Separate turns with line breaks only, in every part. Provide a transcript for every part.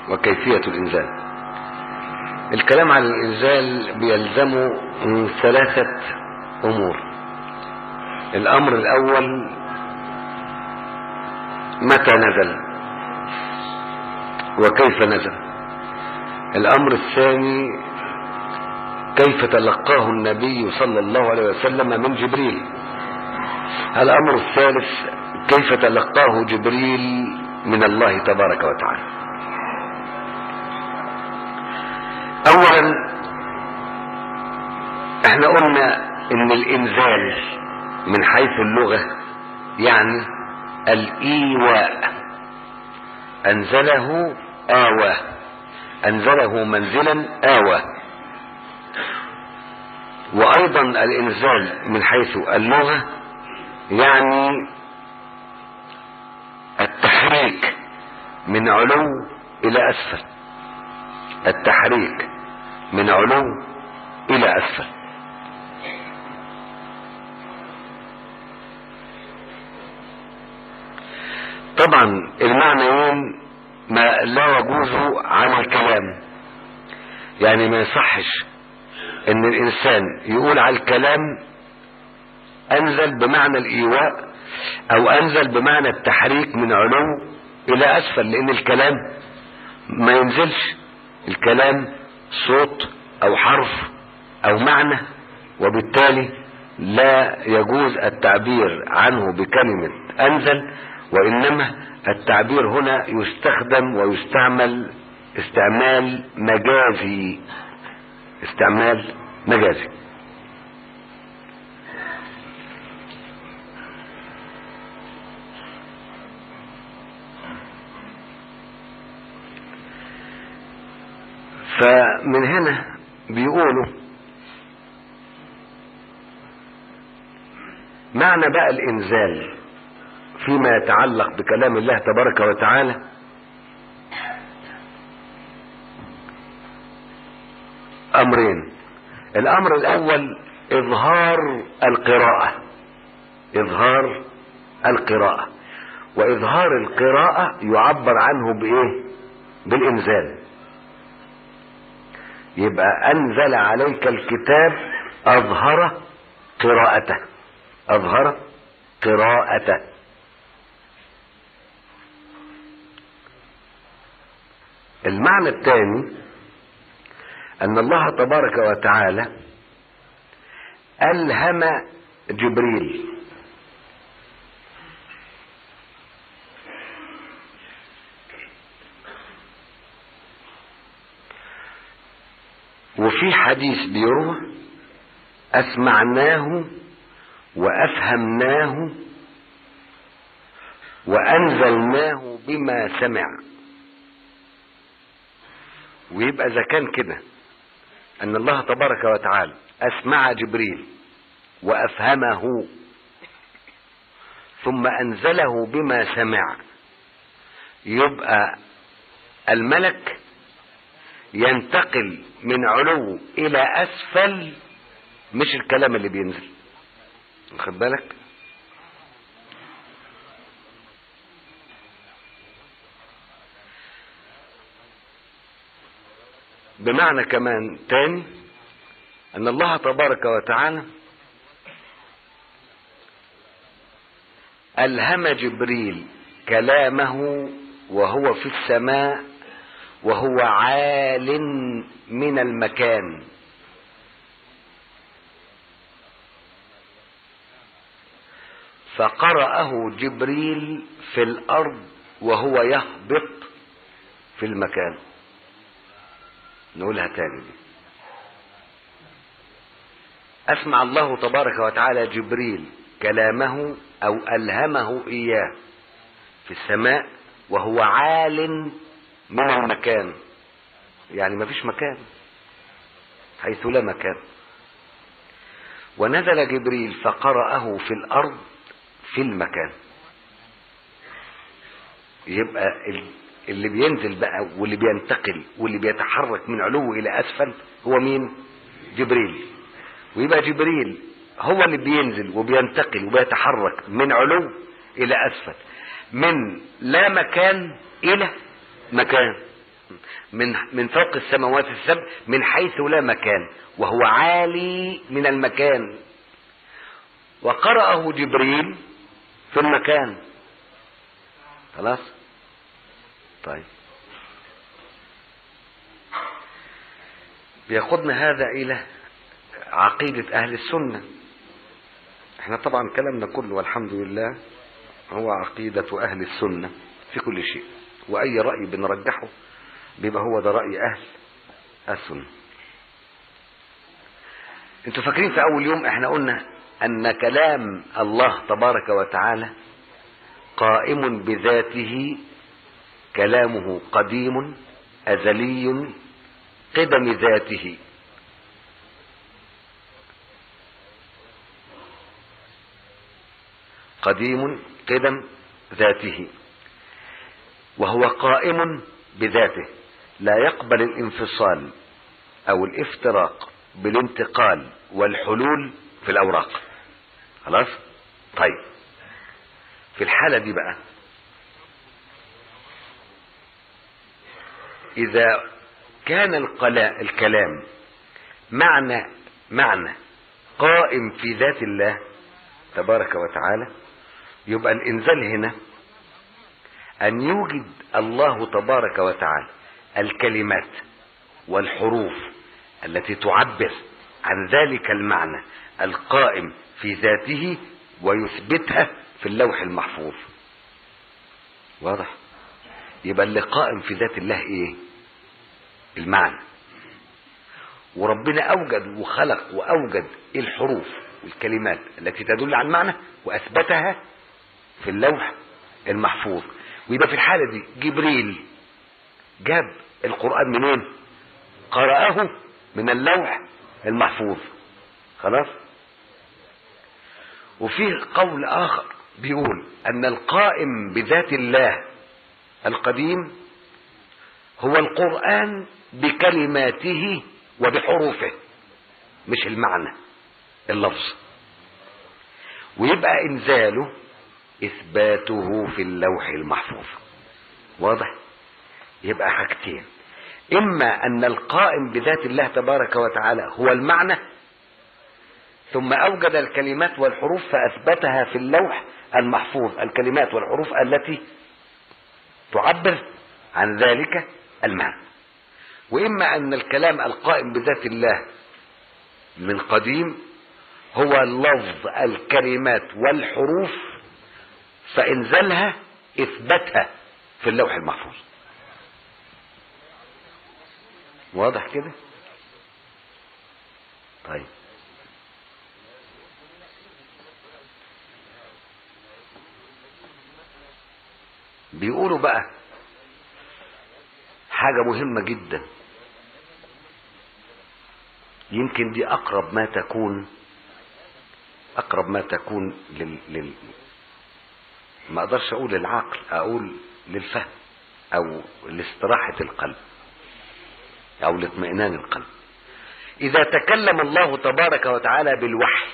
وكيفية الإنزال الكلام عن الإنزال بيلزمه من ثلاثة أمور الأمر الأول متى نزل وكيف نزل الأمر الثاني كيف تلقاه النبي صلى الله عليه وسلم من جبريل الأمر الثالث كيف تلقاه جبريل من الله تبارك وتعالى اولا احنا قلنا ان الانزال من حيث اللغة يعني الايواء انزله اوى انزله منزلا اوى وايضا الانزال من حيث اللغة يعني التحريك من علو الى اسفل التحريك من علو الى اسفل طبعا المعنيين ما لا يجوز عن الكلام يعني ما يصحش ان الانسان يقول على الكلام انزل بمعنى الايواء او انزل بمعنى التحريك من علو الى اسفل لان الكلام ما ينزلش الكلام صوت او حرف او معنى وبالتالي لا يجوز التعبير عنه بكلمة انزل وانما التعبير هنا يستخدم ويستعمل استعمال مجازي استعمال مجازي فمن هنا بيقولوا معنى بقى الانزال فيما يتعلق بكلام الله تبارك وتعالى امرين الامر الاول اظهار القراءة اظهار القراءة واظهار القراءة يعبر عنه بايه بالانزال يبقى انزل عليك الكتاب اظهر قراءته اظهر قراءته المعنى الثاني ان الله تبارك وتعالى الهم جبريل وفي حديث بيروى اسمعناه وافهمناه وانزلناه بما سمع ويبقى اذا كان كده ان الله تبارك وتعالى اسمع جبريل وافهمه ثم انزله بما سمع يبقى الملك ينتقل من علو الى اسفل مش الكلام اللي بينزل واخد بالك بمعنى كمان تاني ان الله تبارك وتعالى الهم جبريل كلامه وهو في السماء وهو عال من المكان فقرأه جبريل في الأرض وهو يهبط في المكان نقولها تاني دي أسمع الله تبارك وتعالى جبريل كلامه أو ألهمه إياه في السماء وهو عال من المكان يعني ما فيش مكان حيث لا مكان ونزل جبريل فقرأه في الأرض في المكان يبقى اللي بينزل بقى واللي بينتقل واللي بيتحرك من علو إلى أسفل هو مين جبريل ويبقى جبريل هو اللي بينزل وبينتقل وبيتحرك من علو إلى أسفل من لا مكان إلى مكان من من فوق السماوات السبع من حيث لا مكان وهو عالي من المكان وقرأه جبريل في المكان خلاص طيب بيقودنا هذا إلى عقيدة أهل السنة احنا طبعا كلامنا كله والحمد لله هو عقيدة أهل السنة في كل شيء وأي رأي بنرجحه بيبقى هو ده رأي أهل السنة انتوا فاكرين في أول يوم احنا قلنا أن كلام الله تبارك وتعالى قائم بذاته كلامه قديم أزلي قدم ذاته قديم قدم ذاته وهو قائم بذاته لا يقبل الانفصال او الافتراق بالانتقال والحلول في الاوراق خلاص طيب في الحالة دي بقى اذا كان القلا الكلام معنى معنى قائم في ذات الله تبارك وتعالى يبقى الانزال هنا ان يوجد الله تبارك وتعالى الكلمات والحروف التي تعبر عن ذلك المعنى القائم في ذاته ويثبتها في اللوح المحفوظ واضح يبقى اللي قائم في ذات الله ايه المعنى وربنا اوجد وخلق واوجد الحروف والكلمات التي تدل على المعنى واثبتها في اللوح المحفوظ ويبقى في الحالة دي جبريل جاب القرآن منين قرأه من اللوح المحفوظ خلاص وفيه قول آخر بيقول أن القائم بذات الله القديم هو القرآن بكلماته وبحروفه مش المعنى اللفظ ويبقى انزاله اثباته في اللوح المحفوظ واضح يبقى حاجتين اما ان القائم بذات الله تبارك وتعالى هو المعنى ثم اوجد الكلمات والحروف فاثبتها في اللوح المحفوظ الكلمات والحروف التي تعبر عن ذلك المعنى واما ان الكلام القائم بذات الله من قديم هو اللفظ الكلمات والحروف فانزلها اثبتها في اللوح المحفوظ واضح كده طيب بيقولوا بقى حاجة مهمة جدا يمكن دي أقرب ما تكون أقرب ما تكون لل... لل... ما أقدرش أقول للعقل أقول للفهم أو لاستراحة القلب أو لاطمئنان القلب إذا تكلم الله تبارك وتعالى بالوحي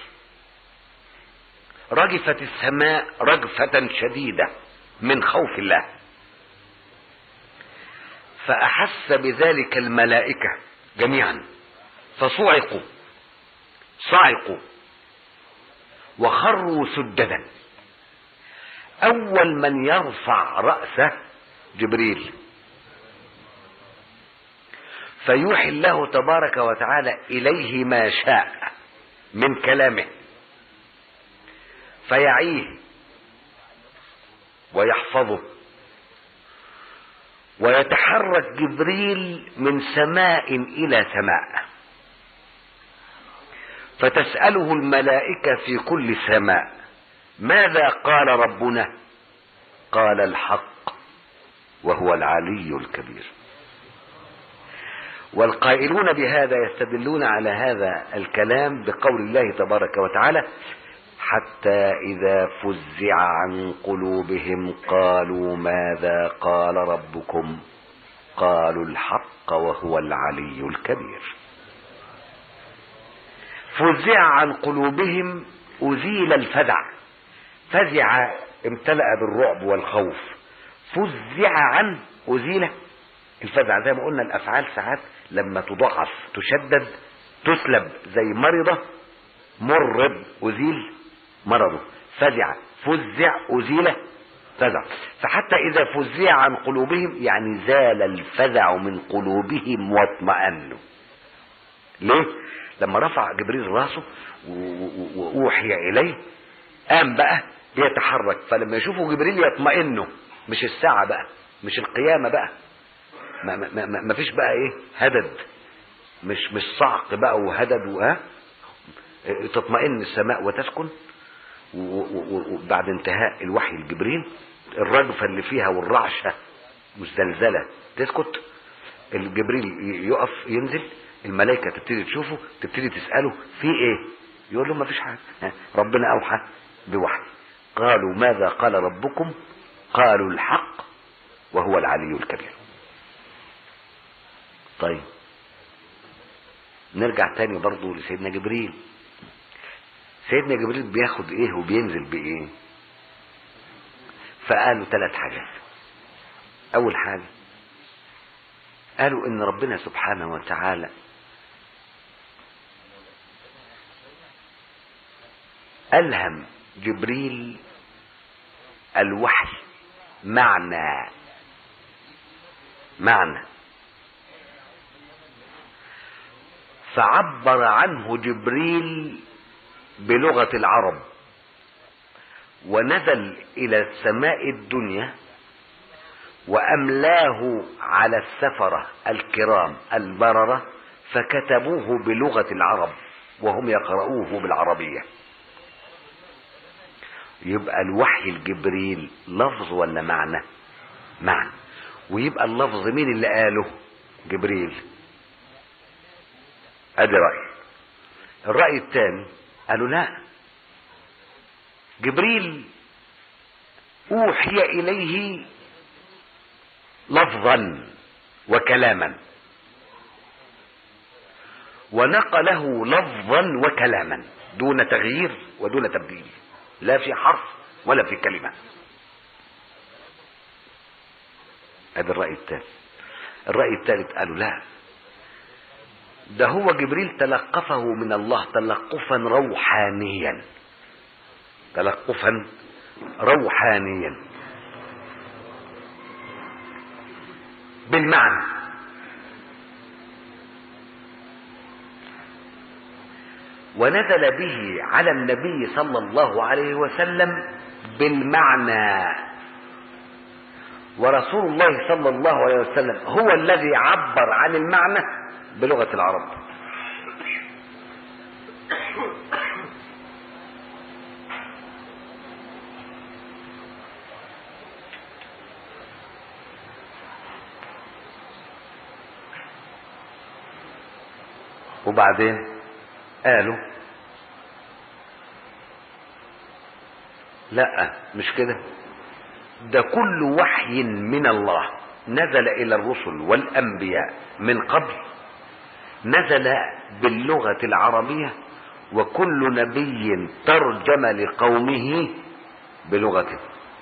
رجفت السماء رجفة شديدة من خوف الله فأحس بذلك الملائكة جميعا فصعقوا صعقوا وخروا سجدا أول من يرفع رأسه جبريل فيوحي الله تبارك وتعالى إليه ما شاء من كلامه فيعيه ويحفظه ويتحرك جبريل من سماء إلى سماء فتسأله الملائكة في كل سماء ماذا قال ربنا قال الحق وهو العلي الكبير والقائلون بهذا يستدلون على هذا الكلام بقول الله تبارك وتعالى حتى إذا فزع عن قلوبهم قالوا ماذا قال ربكم قالوا الحق وهو العلي الكبير فزع عن قلوبهم أزيل الفزع فزع امتلأ بالرعب والخوف فزع عن أزيل الفزع زي ما قلنا الافعال ساعات لما تضعف تشدد تسلب زي مرضه مرض ازيل مرضه فزع فزع ازيل فزع فحتى اذا فزع عن قلوبهم يعني زال الفزع من قلوبهم واطمأنوا ليه لما رفع جبريل راسه و- و- واوحي اليه قام بقى يتحرك فلما يشوفوا جبريل يطمئنوا مش الساعه بقى مش القيامه بقى ما, ما, ما, ما فيش بقى ايه هدد مش مش صعق بقى وهدد وها تطمئن السماء وتسكن و- و- و- وبعد انتهاء الوحي الجبريل الرجفه اللي فيها والرعشه مزلزله تسكت الجبريل ي- يقف ينزل الملائكه تبتدي تشوفه تبتدي تساله في ايه يقول له ما فيش حاجه ها، ربنا اوحى بوحي قالوا ماذا قال ربكم قالوا الحق وهو العلي الكبير طيب نرجع تاني برضو لسيدنا جبريل سيدنا جبريل بياخد ايه وبينزل بايه فقالوا ثلاث حاجات اول حاجة قالوا ان ربنا سبحانه وتعالى الهم جبريل الوحي معنى معنى فعبر عنه جبريل بلغة العرب ونزل إلى السماء الدنيا وأملاه على السفرة الكرام البررة فكتبوه بلغة العرب وهم يقرؤوه بالعربية يبقى الوحي الجبريل لفظ ولا معنى معنى ويبقى اللفظ مين اللي قاله جبريل ادي رأي الرأي الثاني قالوا لا جبريل اوحي اليه لفظا وكلاما ونقله لفظا وكلاما دون تغيير ودون تبديل لا في حرف ولا في كلمة هذا الرأي الثالث الرأي الثالث قالوا لا ده هو جبريل تلقفه من الله تلقفا روحانيا تلقفا روحانيا بالمعنى ونزل به على النبي صلى الله عليه وسلم بالمعنى ورسول الله صلى الله عليه وسلم هو الذي عبر عن المعنى بلغة العرب وبعدين قالوا لا مش كده ده كل وحي من الله نزل الى الرسل والانبياء من قبل نزل باللغه العربيه وكل نبي ترجم لقومه بلغته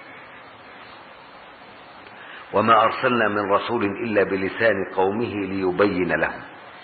وما ارسلنا من رسول الا بلسان قومه ليبين لهم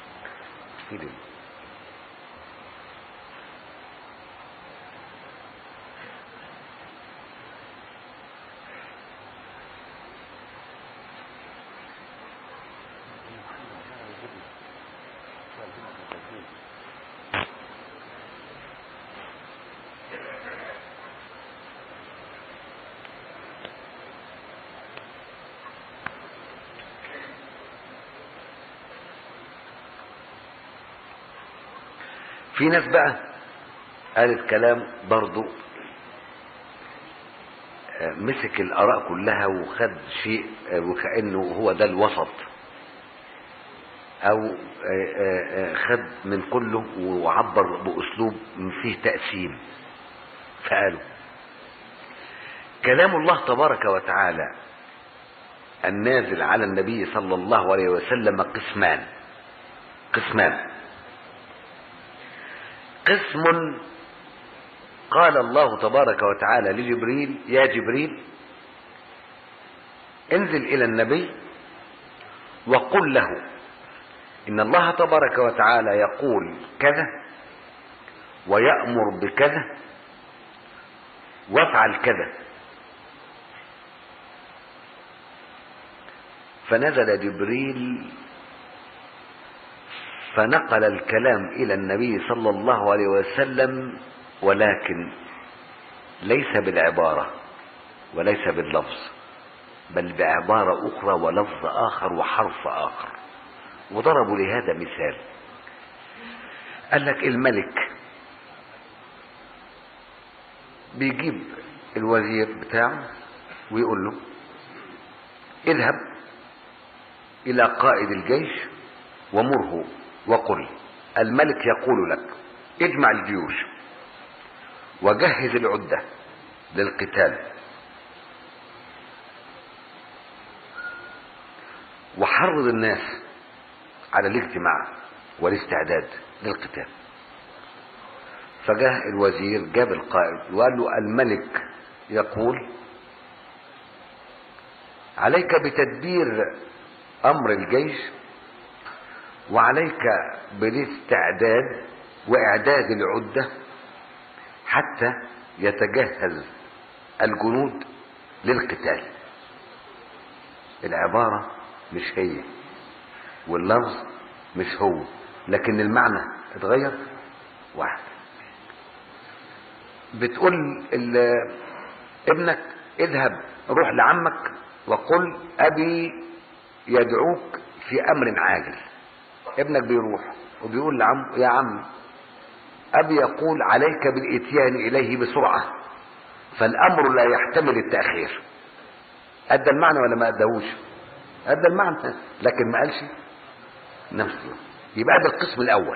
في ناس بقى قالت كلام برضو آه، مسك الآراء كلها وخد شيء آه، وكأنه هو ده الوسط أو آه، آه، آه، خد من كله وعبر بأسلوب فيه تقسيم فقالوا كلام الله تبارك وتعالى النازل على النبي صلى الله عليه وسلم قسمان قسمان قسم قال الله تبارك وتعالى لجبريل يا جبريل انزل الى النبي وقل له إن الله تبارك وتعالى يقول كذا ويأمر بكذا وافعل كذا فنزل جبريل فنقل الكلام إلى النبي صلى الله عليه وسلم ولكن ليس بالعبارة وليس باللفظ بل بعبارة أخرى ولفظ آخر وحرف آخر وضربوا لهذا مثال قال لك الملك بيجيب الوزير بتاعه ويقول له اذهب إلى قائد الجيش ومره وقل الملك يقول لك اجمع الجيوش وجهز العدة للقتال وحرض الناس على الاجتماع والاستعداد للقتال فجاء الوزير جاب القائد وقال له الملك يقول عليك بتدبير امر الجيش وعليك بالاستعداد واعداد العده حتى يتجهز الجنود للقتال العباره مش هي واللفظ مش هو لكن المعنى اتغير واحد بتقول ابنك اذهب روح لعمك وقل ابي يدعوك في امر عاجل ابنك بيروح وبيقول لعم يا عم ابي يقول عليك بالاتيان اليه بسرعه فالامر لا يحتمل التاخير ادى المعنى ولا ما اداهوش ادى المعنى لكن ما قالش نفسه يبقى ده القسم الاول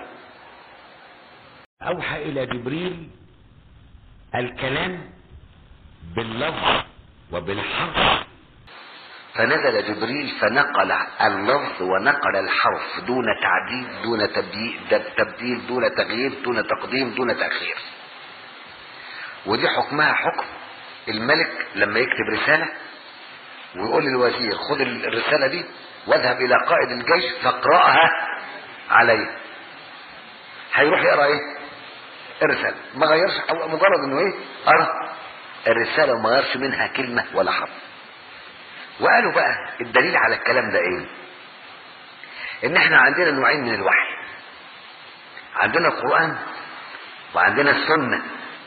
أوحى إلى جبريل الكلام باللفظ وبالحرف
فنزل جبريل فنقل اللفظ ونقل الحرف دون تعديل دون تبديل, تبديل دون تغيير دون تقديم دون تأخير ودي حكمها حكم الملك لما يكتب رسالة ويقول للوزير خد الرسالة دي واذهب إلى قائد الجيش فاقرأها عليه هيروح يقرأ ايه الرسالة ما غيرش أو مجرد انه ايه قرأ الرسالة وما غيرش منها كلمة ولا حرف وقالوا بقى الدليل على الكلام ده ايه ان احنا عندنا نوعين من الوحي عندنا القرآن وعندنا السنة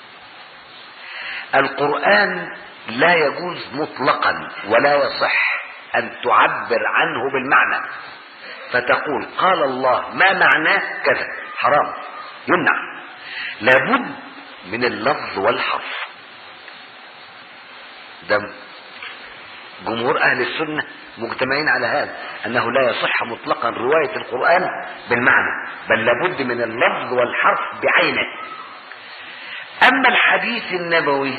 القرآن لا يجوز مطلقا ولا يصح ان تعبر عنه بالمعنى فتقول قال الله ما معناه كذا حرام يمنع لابد من اللفظ والحرف ده جمهور اهل السنه مجتمعين على هذا انه لا يصح مطلقا روايه القران بالمعنى بل لابد من اللفظ والحرف بعينه اما الحديث النبوي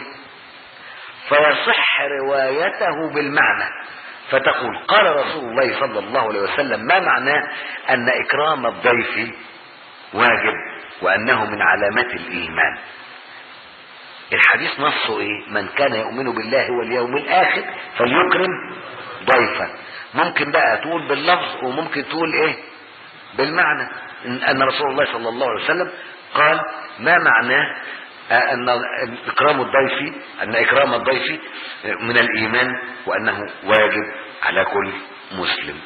فيصح روايته بالمعنى فتقول قال رسول الله صلى الله عليه وسلم ما معناه ان اكرام الضيف واجب وانه من علامات الايمان الحديث نصه ايه من كان يؤمن بالله واليوم الاخر فليكرم ضيفا ممكن بقى تقول باللفظ وممكن تقول ايه بالمعنى ان رسول الله صلى الله عليه وسلم قال ما معناه ان اكرام الضيف ان اكرام الضيف من الايمان وانه واجب على كل مسلم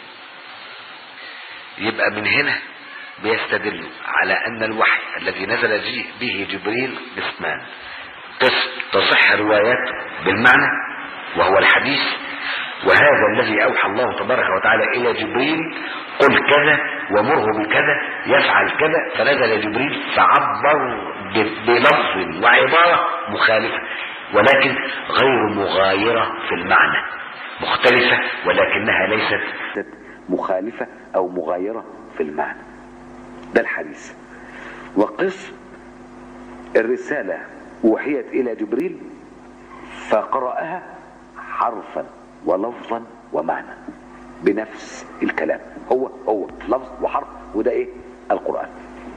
يبقى من هنا بيستدل على ان الوحي الذي نزل به جبريل قسمان قسم تصح روايات بالمعنى وهو الحديث وهذا الذي اوحى الله تبارك وتعالى الى جبريل قل كذا ومره بكذا يفعل كذا فنزل جبريل فعبر بلفظ وعبارة مخالفة ولكن غير مغايرة في المعنى مختلفة ولكنها ليست مخالفة او مغايرة في المعنى ده الحديث وقسم الرسالة أوحيت إلى جبريل فقرأها حرفا ولفظا ومعنى بنفس الكلام هو هو لفظ وحرف وده ايه القرآن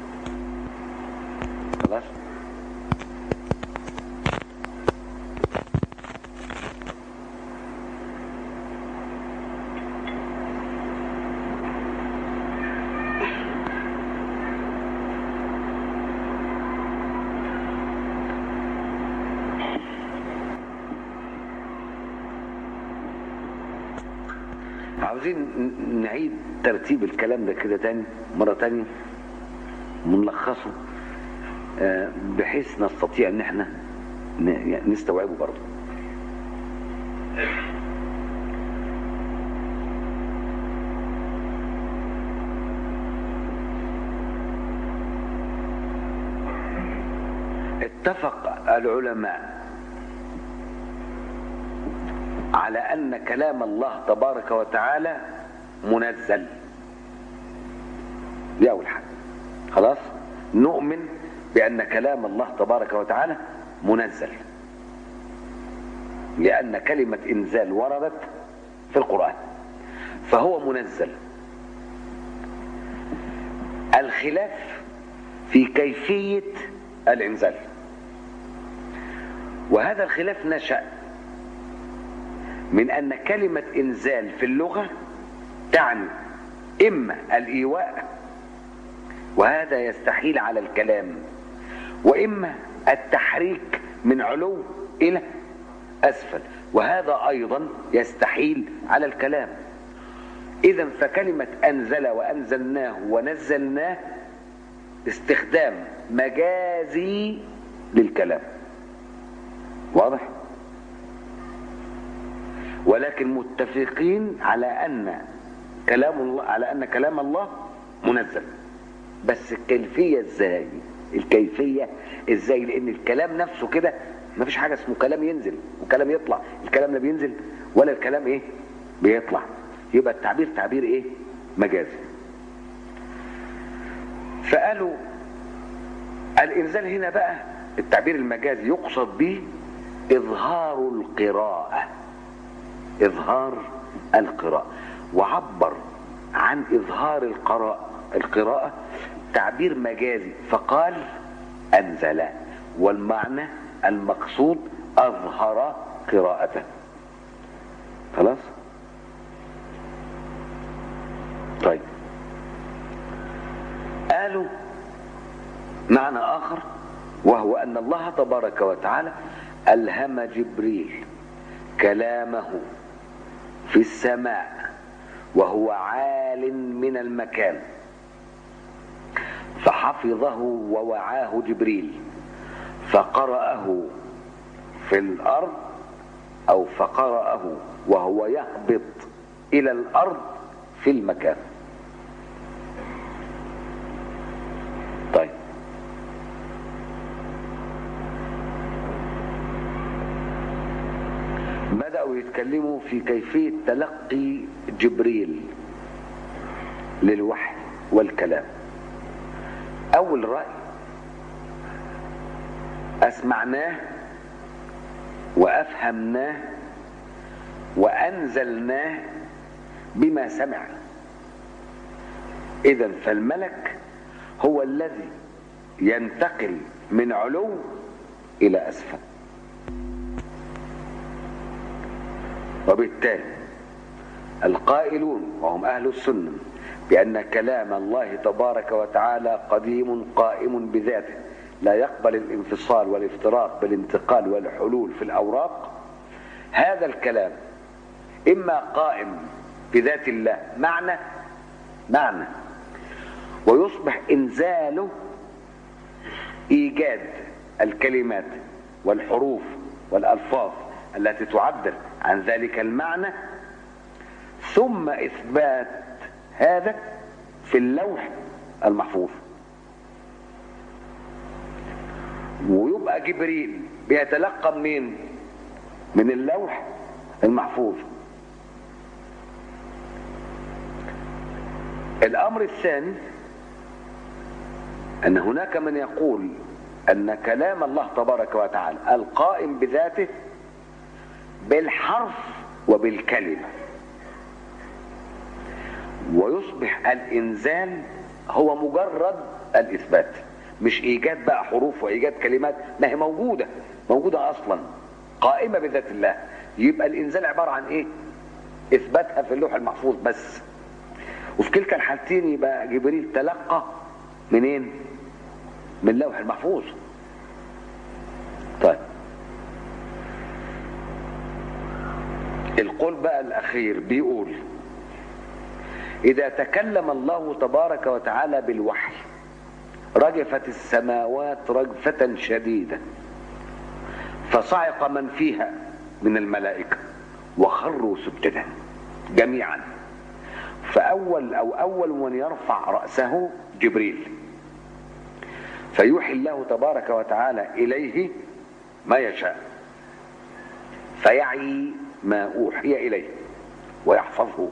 خلاص عاوزين ن- نعيد ترتيب الكلام ده كده تاني مرة تانية ونلخصه آه، بحيث نستطيع ان احنا ن- يعني نستوعبه برضه اتفق العلماء على ان كلام الله تبارك وتعالى منزل دي اول حاجه خلاص نؤمن بان كلام الله تبارك وتعالى منزل لان كلمه انزال وردت في القران فهو منزل الخلاف في كيفيه الانزال وهذا الخلاف نشأ من أن كلمة إنزال في اللغة تعني إما الإيواء وهذا يستحيل على الكلام وإما التحريك من علو إلى أسفل وهذا أيضا يستحيل على الكلام إذا فكلمة أنزل وأنزلناه ونزلناه استخدام مجازي للكلام واضح ولكن متفقين على ان كلام الله على ان كلام الله منزل بس الكيفيه ازاي الكيفيه ازاي لان الكلام نفسه كده ما فيش حاجه اسمه كلام ينزل وكلام يطلع الكلام لا بينزل ولا الكلام ايه بيطلع يبقى التعبير تعبير ايه مجازي فقالوا الانزال هنا بقى التعبير المجازي يقصد به اظهار القراءه اظهار القراءه وعبر عن اظهار القراءه القراءه تعبير مجازي فقال انزل والمعنى المقصود اظهر قراءته خلاص طيب قالوا معنى آخر وهو أن الله تبارك وتعالى ألهم جبريل كلامه في السماء وهو عال من المكان فحفظه ووعاه جبريل فقرأه في الأرض أو فقرأه وهو يهبط إلى الأرض في المكان طيب بدأوا يتكلموا في كيفية تلقي جبريل للوحي والكلام أول رأي أسمعناه وأفهمناه وأنزلناه بما سمع إذا فالملك هو الذي ينتقل من علو إلى أسفل وبالتالي القائلون وهم أهل السنة بأن كلام الله تبارك وتعالى قديم قائم بذاته لا يقبل الانفصال والافتراق بالانتقال والحلول في الأوراق هذا الكلام إما قائم بذات الله معنى معنى ويصبح إنزاله إيجاد الكلمات والحروف والألفاظ التي تعبر عن ذلك المعنى ثم إثبات هذا في اللوح المحفوظ ويبقى جبريل بيتلقى منين من اللوح المحفوظ الامر الثاني ان هناك من يقول ان كلام الله تبارك وتعالى القائم بذاته بالحرف وبالكلمه ويصبح الانزال هو مجرد الاثبات مش ايجاد بقى حروف وايجاد كلمات ما هي موجوده موجوده اصلا قائمه بذات الله يبقى الانزال عباره عن ايه اثباتها في اللوح المحفوظ بس وفي كلتا الحالتين يبقى جبريل تلقى منين من اللوح المحفوظ طيب القول بقى الاخير بيقول إذا تكلم الله تبارك وتعالى بالوحي رجفت السماوات رجفة شديدة فصعق من فيها من الملائكة وخروا سجدا جميعا فأول أو أول من يرفع رأسه جبريل فيوحي الله تبارك وتعالى إليه ما يشاء فيعي ما أوحي إليه ويحفظه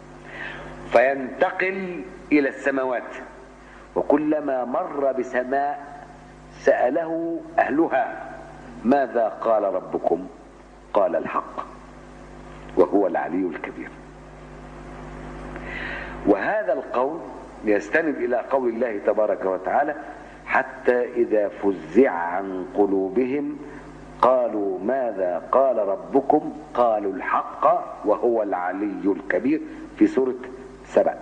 فينتقل إلى السماوات وكلما مر بسماء سأله أهلها ماذا قال ربكم قال الحق وهو العلي الكبير وهذا القول يستند إلى قول الله تبارك وتعالى حتى إذا فزع عن قلوبهم قالوا ماذا قال ربكم قالوا الحق وهو العلي الكبير في سورة سبأ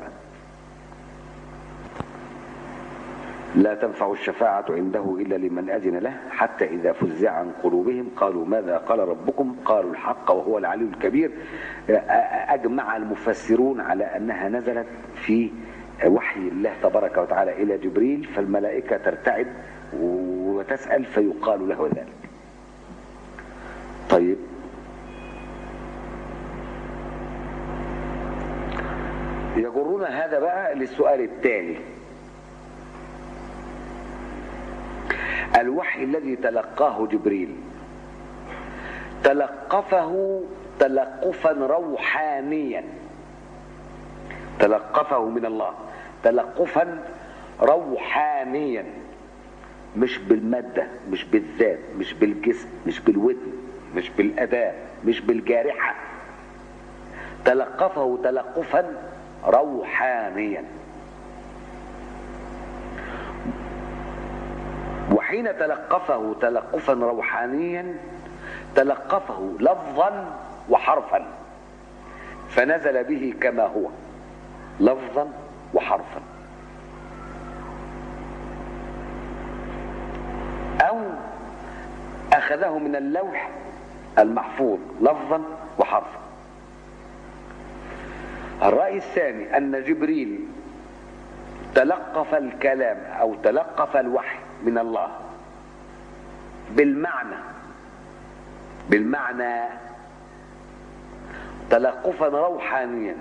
لا تنفع الشفاعة عنده إلا لمن أذن له حتى إذا فزع عن قلوبهم قالوا ماذا قال ربكم قالوا الحق وهو العلي الكبير أجمع المفسرون على أنها نزلت في وحي الله تبارك وتعالى إلى جبريل فالملائكة ترتعد وتسأل فيقال له ذلك طيب يجرنا هذا بقى للسؤال التالي الوحي الذي تلقاه جبريل تلقفه تلقفا روحانيا تلقفه من الله تلقفا روحانيا مش بالمادة مش بالذات مش بالجسم مش بالودن مش بالأداة مش بالجارحة تلقفه تلقفا روحانيا وحين تلقفه تلقفا روحانيا تلقفه لفظا وحرفا فنزل به كما هو لفظا وحرفا او اخذه من اللوح المحفوظ لفظا وحرفا الرأي الثاني أن جبريل تلقف الكلام أو تلقف الوحي من الله بالمعنى بالمعنى تلقفا روحانيا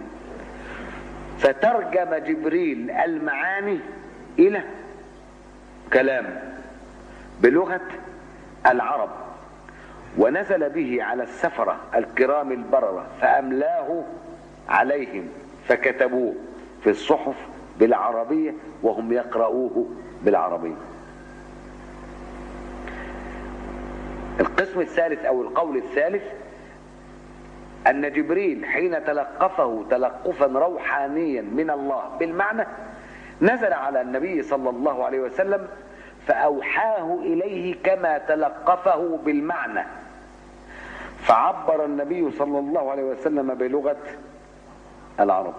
فترجم جبريل المعاني إلى كلام بلغة العرب ونزل به على السفرة الكرام البررة فأملاه عليهم فكتبوه في الصحف بالعربية وهم يقرؤوه بالعربية القسم الثالث أو القول الثالث أن جبريل حين تلقفه تلقفا روحانيا من الله بالمعنى نزل على النبي صلى الله عليه وسلم فأوحاه إليه كما تلقفه بالمعنى فعبر النبي صلى الله عليه وسلم بلغة العرب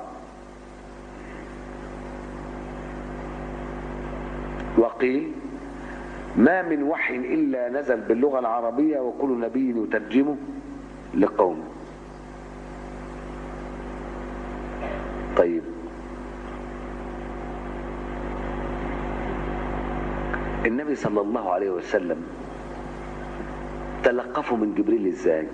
وقيل ما من وحي إلا نزل باللغة العربية وكل نبي يترجمه لقومه طيب النبي صلى الله عليه وسلم تلقفه من جبريل ازاي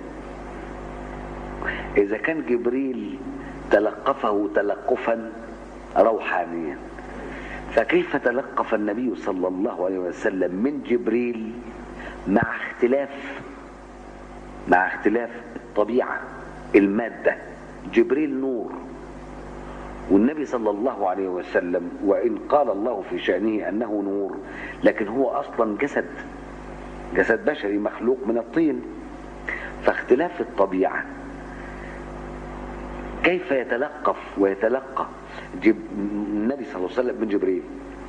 اذا كان جبريل تلقفه تلقفا روحانيا فكيف تلقف النبي صلى الله عليه وسلم من جبريل مع اختلاف مع اختلاف الطبيعة المادة جبريل نور والنبي صلى الله عليه وسلم وإن قال الله في شأنه أنه نور لكن هو أصلا جسد جسد بشري مخلوق من الطين فاختلاف الطبيعة كيف يتلقف ويتلقى جب... النبي صلى الله عليه وسلم من جبريل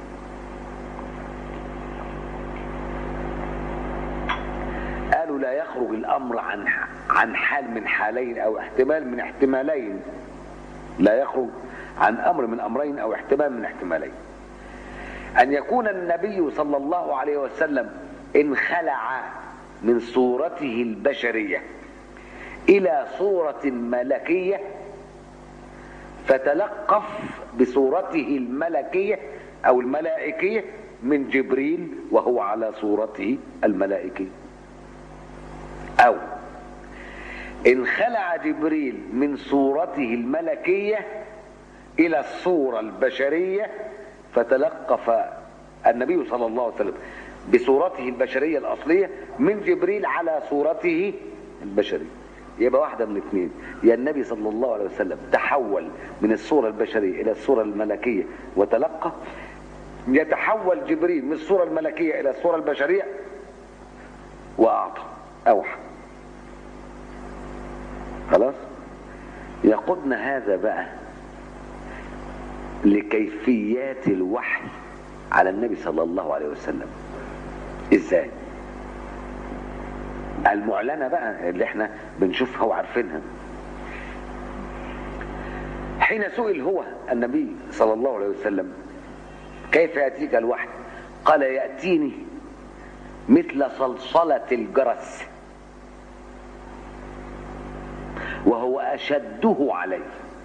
قالوا لا يخرج الأمر عن عن حال من حالين أو احتمال من احتمالين لا يخرج عن أمر من أمرين أو احتمال من احتمالين أن يكون النبي صلى الله عليه وسلم انخلع من صورته البشرية إلى صورة ملكية
فتلقف بصورته الملكية أو الملائكية من جبريل وهو على صورته الملائكية أو انخلع جبريل من صورته الملكية إلى الصورة البشرية فتلقف النبي صلى الله عليه وسلم بصورته البشرية الأصلية من جبريل على صورته البشرية يبقى واحدة من اثنين يا النبي صلى الله عليه وسلم تحول من الصورة البشرية إلى الصورة الملكية وتلقى يتحول جبريل من الصورة الملكية إلى الصورة البشرية وأعطى أوحى خلاص يقودنا هذا بقى لكيفيات الوحي على النبي صلى الله عليه وسلم ازاي المعلنه بقى اللي احنا بنشوفها وعارفينها حين سئل هو النبي صلى الله عليه وسلم كيف ياتيك الوحي قال ياتيني مثل صلصله الجرس وهو اشده علي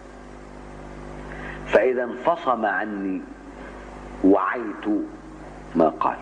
فاذا انفصم عني وعيت ما قال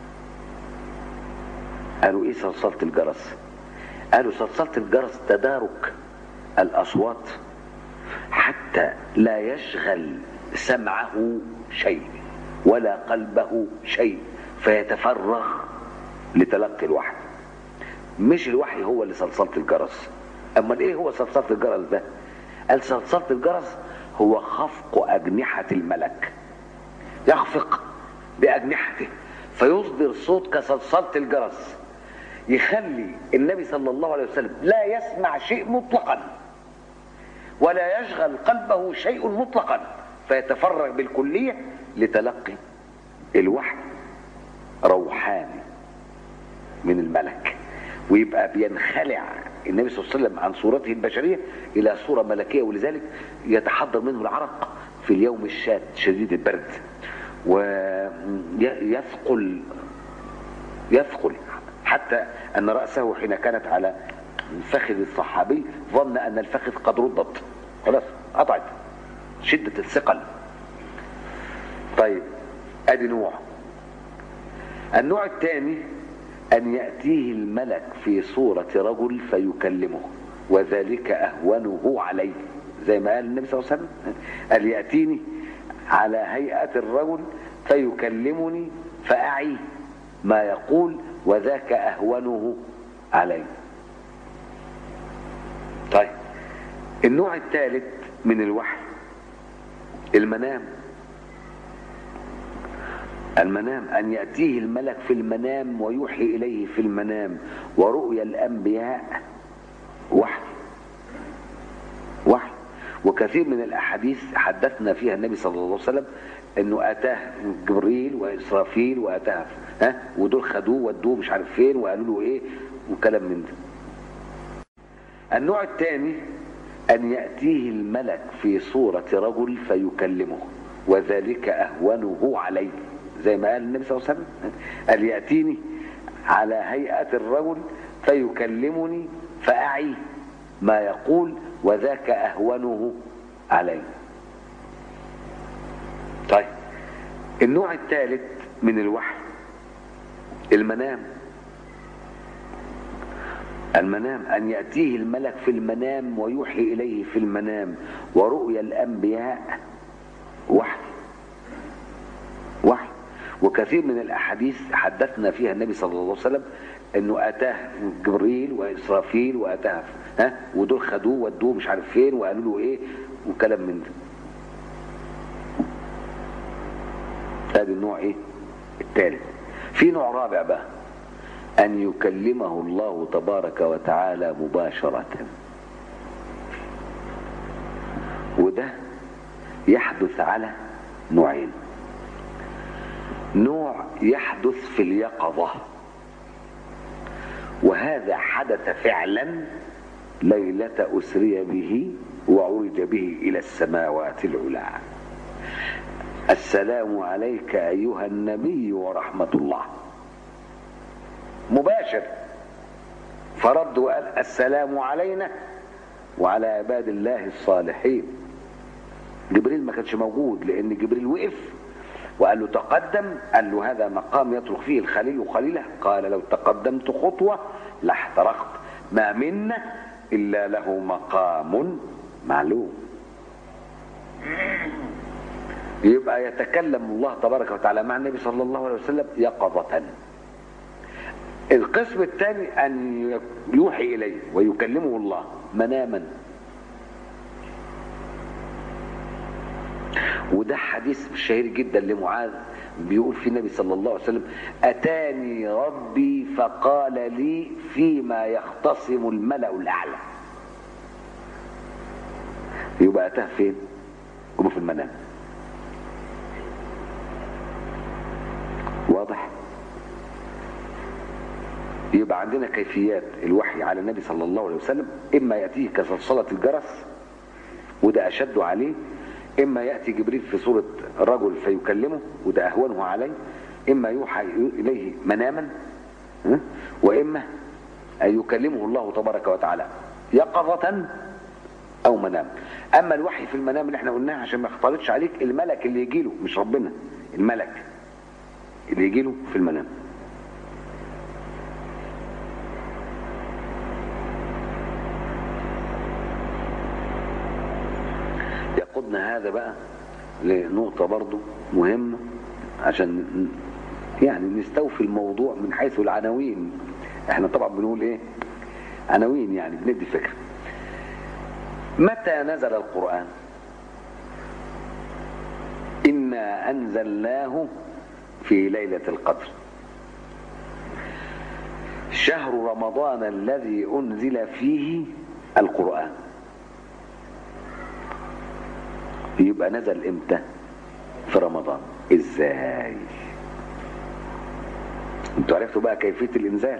قالوا ايه صلصلة الجرس قالوا صلصلة الجرس تدارك الاصوات حتى لا يشغل سمعه شيء ولا قلبه شيء فيتفرغ لتلقي الوحي مش الوحي هو اللي صلصلة الجرس اما ايه هو صلصلة الجرس ده قال صلصلة الجرس هو خفق اجنحة الملك يخفق باجنحته فيصدر صوت كصلصلة الجرس يخلي النبي صلى الله عليه وسلم لا يسمع شيء مطلقا ولا يشغل قلبه شيء مطلقا فيتفرغ بالكلية لتلقي الوحي روحاني من الملك ويبقى بينخلع النبي صلى الله عليه وسلم عن صورته البشرية إلى صورة ملكية ولذلك يتحضر منه العرق في اليوم الشاد شديد البرد ويثقل يثقل حتى أن رأسه حين كانت على فخذ الصحابي ظن أن الفخذ قد ردت خلاص قطعت شدة الثقل طيب ادي نوع النوع الثاني أن يأتيه الملك في صورة رجل فيكلمه وذلك أهونه عليه زي ما قال النبي صلى الله عليه وسلم قال يأتيني على هيئة الرجل فيكلمني فأعي ما يقول وذاك أهونه علي طيب النوع الثالث من الوحي المنام المنام أن يأتيه الملك في المنام ويوحي إليه في المنام ورؤيا الأنبياء وحي وحي وكثير من الأحاديث حدثنا فيها النبي صلى الله عليه وسلم انه اتاه جبريل واسرافيل واتاه ها ودول خدوه ودوه مش عارف فين وقالوا له ايه وكلام من ده النوع الثاني ان ياتيه الملك في صوره رجل فيكلمه وذلك اهونه عليه زي ما قال النبي صلى الله عليه وسلم قال ياتيني على هيئه الرجل فيكلمني فاعي ما يقول وذاك اهونه عليه طيب النوع الثالث من الوحي المنام المنام أن يأتيه الملك في المنام ويوحي إليه في المنام ورؤيا الأنبياء وحي وحي وكثير من الأحاديث حدثنا فيها النبي صلى الله عليه وسلم انه اتاه جبريل واسرافيل واتاه ها ودول خدوه ودوه مش عارف فين وقالوا له ايه وكلام من ده ادي النوع ايه الثالث في نوع رابع بقى ان يكلمه الله تبارك وتعالى مباشرة وده يحدث على نوعين نوع يحدث في اليقظة وهذا حدث فعلا ليلة أسري به وعرج به إلى السماوات العلى السلام عليك أيها النبي ورحمة الله مباشر فرد وقال السلام علينا وعلى عباد الله الصالحين جبريل ما كانش موجود لان جبريل وقف وقال له تقدم قال له هذا مقام يترك فيه الخليل خليله قال لو تقدمت خطوة لاحترقت ما منا إلا له مقام معلوم يبقى يتكلم الله تبارك وتعالى مع النبي صلى الله عليه وسلم يقظة القسم الثاني أن يوحي إليه ويكلمه الله مناما وده حديث شهير جدا لمعاذ بيقول في النبي صلى الله عليه وسلم أتاني ربي فقال لي فيما يختصم الملأ الأعلى يبقى أتاه فين؟ يبقى في المنام واضح؟ يبقى عندنا كيفيات الوحي على النبي صلى الله عليه وسلم إما يأتيه كصلصلة الجرس وده أشد عليه إما يأتي جبريل في صورة رجل فيكلمه وده أهونه عليه إما يوحى إليه مناما ها؟ وإما أن يكلمه الله تبارك وتعالى يقظة أو منام أما الوحي في المنام اللي احنا قلناه عشان ما يختلطش عليك الملك اللي يجي له مش ربنا الملك اللي يجي له في المنام يقودنا هذا بقى لنقطة برضو مهمة عشان ن- يعني نستوفي الموضوع من حيث العناوين احنا طبعا بنقول ايه عناوين يعني بندي فكرة متى نزل القرآن إنا أنزلناه في ليلة القدر شهر رمضان الذي أنزل فيه القرآن يبقى نزل امتى في رمضان ازاي انتوا عرفتوا بقى كيفية الانزال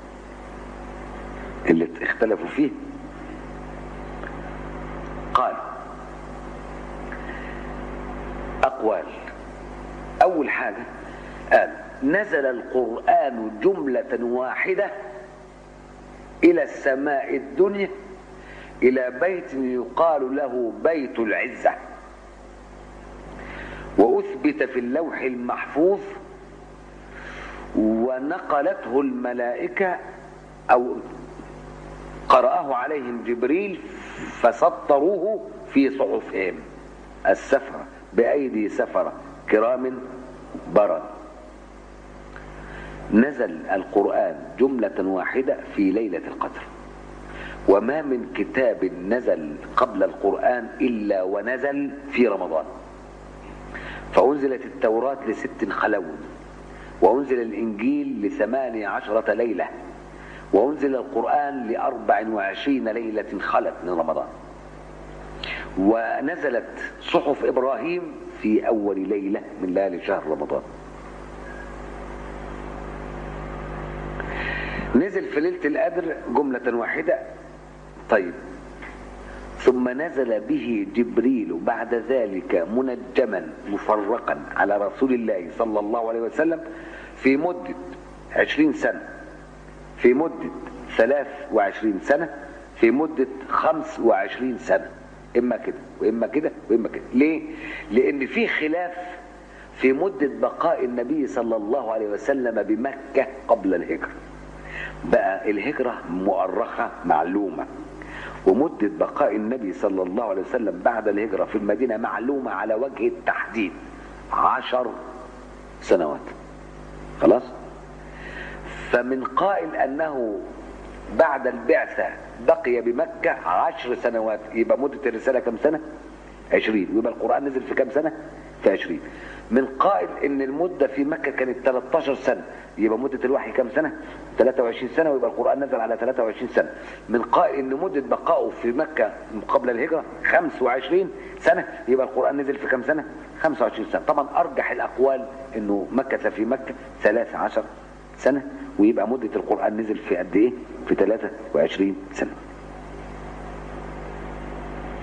اللي اختلفوا فيه قال اقوال اول حاجة قال نزل القرآن جملة واحدة الى السماء الدنيا الى بيت يقال له بيت العزه وأثبت في اللوح المحفوظ ونقلته الملائكة أو قرأه عليهم جبريل فسطروه في صحفهم السفرة بأيدي سفرة كرام برا نزل القرآن جملة واحدة في ليلة القدر وما من كتاب نزل قبل القرآن إلا ونزل في رمضان فأنزلت التوراة لست خلون وأنزل الإنجيل لثماني عشرة ليلة وأنزل القرآن لأربع وعشرين ليلة خلت من رمضان ونزلت صحف إبراهيم في أول ليلة من ليالي شهر رمضان نزل في ليلة القدر جملة واحدة طيب ثم نزل به جبريل بعد ذلك منجما مفرقا على رسول الله صلى الله عليه وسلم في مدة عشرين سنة في مدة ثلاث وعشرين سنة في مدة خمس وعشرين سنة إما كده وإما كده وإما كده ليه؟ لأن في خلاف في مدة بقاء النبي صلى الله عليه وسلم بمكة قبل الهجرة بقى الهجرة مؤرخة معلومة ومدة بقاء النبي صلى الله عليه وسلم بعد الهجرة في المدينة معلومة على وجه التحديد عشر سنوات خلاص فمن قائل أنه بعد البعثة بقي بمكة عشر سنوات يبقى مدة الرسالة كم سنة عشرين ويبقى القرآن نزل في كم سنة في عشرين من قائل ان المدة في مكة كانت 13 سنة يبقى مدة الوحي كم سنة 23 سنة ويبقى القرآن نزل على 23 سنة من قائل ان مدة بقائه في مكة قبل الهجرة 25 سنة يبقى القرآن نزل في كم سنة 25 سنة طبعا ارجح الاقوال انه مكث في مكة 13 سنة ويبقى مدة القرآن نزل في قد ايه في 23 سنة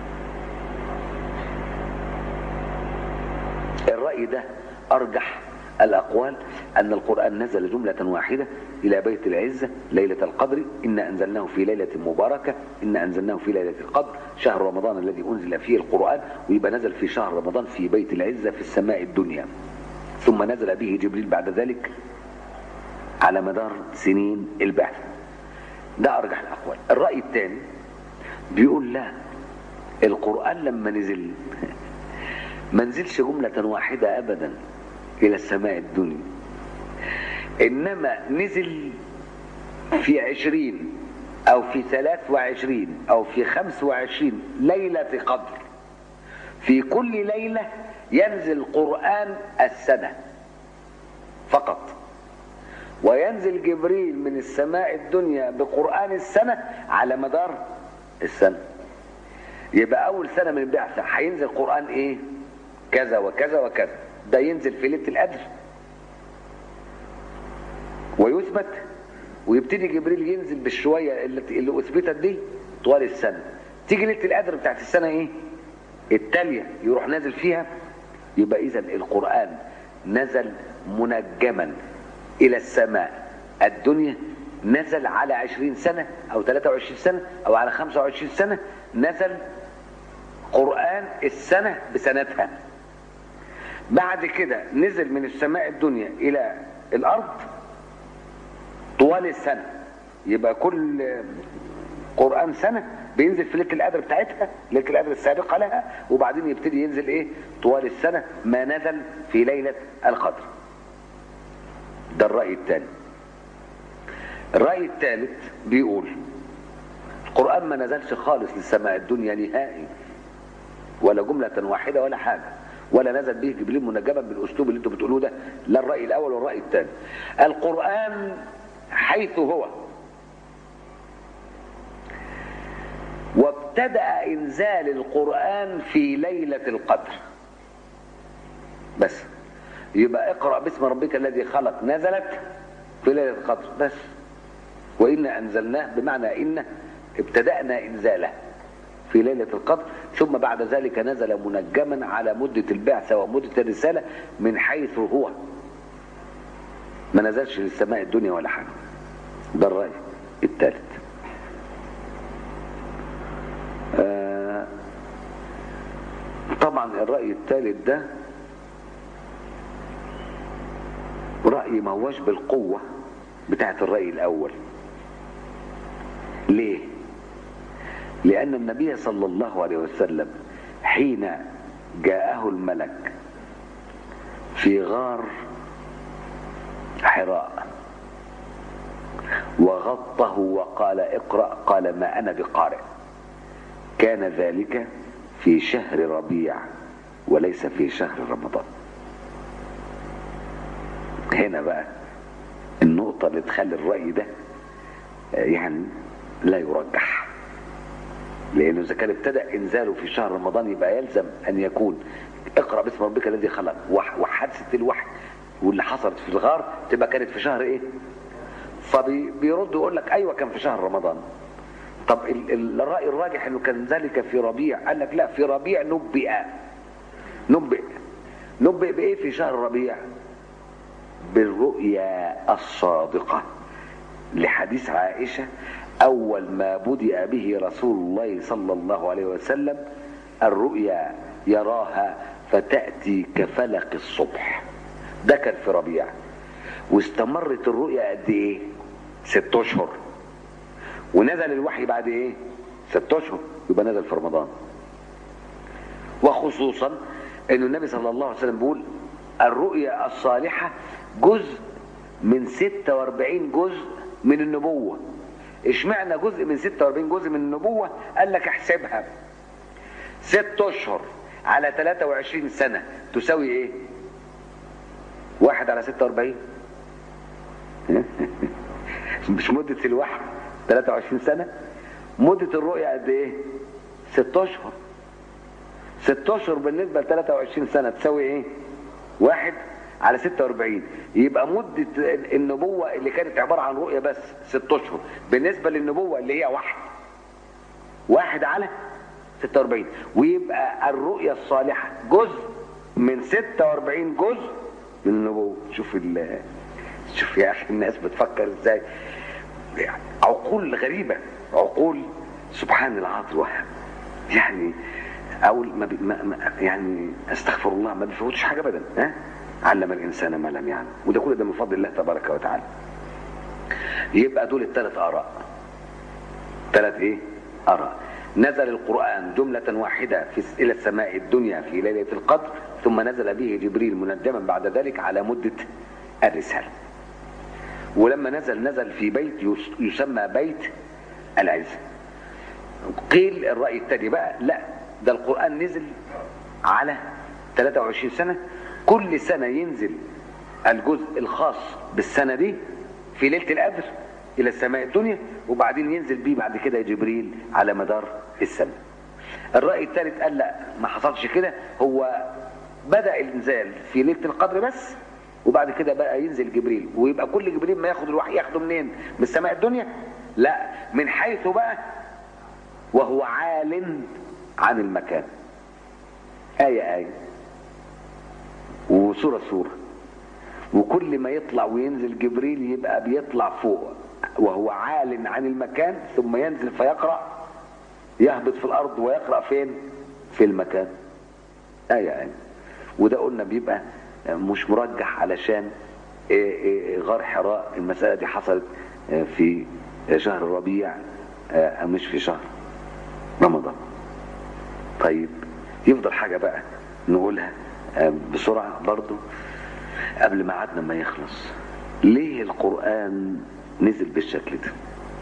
الرأي ده أرجح الأقوال أن القرآن نزل جملة واحدة إلى بيت العزة ليلة القدر إنا أنزلناه في ليلة مباركة إنا أنزلناه في ليلة القدر شهر رمضان الذي أنزل فيه القرآن ويبقى نزل في شهر رمضان في بيت العزة في السماء الدنيا ثم نزل به جبريل بعد ذلك على مدار سنين البعث ده أرجح الأقوال الرأي الثاني بيقول لا القرآن لما نزل ما نزلش جملة واحدة أبدا إلى السماء الدنيا إنما نزل في عشرين أو في ثلاث وعشرين أو في خمس وعشرين ليلة قدر في كل ليلة ينزل قرآن السنة فقط وينزل جبريل من السماء الدنيا بقرآن السنة على مدار السنة يبقى أول سنة من البعثة هينزل قرآن إيه؟ كذا وكذا وكذا ده ينزل في ليلة القدر ويثبت ويبتدي جبريل ينزل بالشوية اللي, اللي أثبتت دي طوال السنة تيجي ليلة القدر بتاعت السنة إيه؟ التالية يروح نازل فيها يبقى إذا القرآن نزل منجما إلى السماء الدنيا نزل على عشرين سنة أو 23 سنة أو على 25 سنة نزل قرآن السنة بسنتها بعد كده نزل من السماء الدنيا إلى الأرض طوال السنة يبقى كل قرآن سنة بينزل في ليلة القدر بتاعتها ليلة القدر السابقة لها وبعدين يبتدي ينزل ايه طوال السنة ما نزل في ليلة القدر ده الرأي الثاني الرأي الثالث بيقول القرآن ما نزلش خالص للسماء الدنيا نهائي ولا جملة واحدة ولا حاجة ولا نزل به جبريل منجما بالأسلوب اللي انتوا بتقولوه ده لا الرأي الأول والرأي الثاني القرآن حيث هو وابتدأ إنزال القرآن في ليلة القدر بس يبقى اقرأ باسم ربك الذي خلق نزلت في ليلة القدر بس وإنا أنزلناه بمعنى إن ابتدأنا إنزاله في ليلة القدر ثم بعد ذلك نزل منجما على مدة البعثة ومدة الرسالة من حيث هو ما نزلش للسماء الدنيا ولا حاجة ده الرأي الثالث آه طبعا الرأي الثالث ده رأي ما هوش بالقوة بتاعت الرأي الأول ليه؟ لأن النبي صلى الله عليه وسلم حين جاءه الملك في غار حراء وغطه وقال اقرأ قال ما أنا بقارئ كان ذلك في شهر ربيع وليس في شهر رمضان هنا بقى النقطة اللي تخلي الرأي ده يعني لا يرجح لأنه إذا كان ابتدأ إنزاله في شهر رمضان يبقى يلزم أن يكون اقرأ باسم ربك الذي خلق وحادثة الوحي واللي حصلت في الغار تبقى كانت في شهر إيه؟ فبيرد يقول لك أيوة كان في شهر رمضان طب الرأي الراجح أنه كان ذلك في ربيع قال لك لا في ربيع نبئ نبئ نبئ بإيه في شهر ربيع؟ بالرؤيا الصادقة لحديث عائشة أول ما بدأ به رسول الله صلى الله عليه وسلم الرؤيا يراها فتأتي كفلق الصبح ده كان في ربيع واستمرت الرؤيا قد ايه ست اشهر ونزل الوحي بعد ايه ست اشهر يبقى نزل في رمضان وخصوصا ان النبي صلى الله عليه وسلم بيقول الرؤيا الصالحة جزء من 46 جزء من النبوة اشمعنى جزء من 46 جزء من النبوة قال لك احسبها ست اشهر على 23 سنة تساوي ايه واحد على 46 مش مدة الوحي 23 سنة مدة الرؤيا قد ايه ست اشهر ست اشهر بالنسبة ل 23 سنة تساوي ايه واحد على 46 يبقى مدة النبوة اللي كانت عبارة عن رؤية بس ست اشهر بالنسبة للنبوة اللي هي واحد واحد على 46 ويبقى الرؤية الصالحة جزء من 46 جزء من النبوة شوف ال شوف يا أخي الناس بتفكر إزاي عقول غريبة عقول سبحان العاطل الوهاب يعني أو ما, بي ما ما- يعني استغفر الله ما بيفوتش حاجة أبدا ها علم الإنسان ما لم يعلم وده كل ده من فضل الله تبارك وتعالى يبقى دول الثلاث آراء ثلاث ايه آراء نزل القرآن جملة واحدة في إلى السماء الدنيا في ليلة القدر ثم نزل به جبريل منجما بعد ذلك على مدة الرسالة ولما نزل نزل في بيت يس- يسمى بيت العز قيل الرأي التاني بقى لا ده القرآن نزل على 23 سنة كل سنة ينزل الجزء الخاص بالسنة دي في ليلة القدر إلى السماء الدنيا وبعدين ينزل بيه بعد كده جبريل على مدار السنة الرأي الثالث قال لا ما حصلش كده هو بدأ الإنزال في ليلة القدر بس وبعد كده بقى ينزل جبريل ويبقى كل جبريل ما ياخد الوحي ياخده منين من السماء الدنيا لا من حيث بقى وهو عال عن المكان آية آية وسورة سورة وكل ما يطلع وينزل جبريل يبقى بيطلع فوق وهو عال عن المكان ثم ينزل فيقرأ يهبط في الأرض ويقرأ فين في المكان آية آية وده قلنا بيبقى مش مرجح علشان إيه إيه غار حراء المسألة دي حصلت آه، في شهر الربيع آه، مش في شهر رمضان طيب يفضل حاجة بقى نقولها آه، بسرعة برضو قبل ما عدنا ما يخلص ليه القرآن نزل بالشكل ده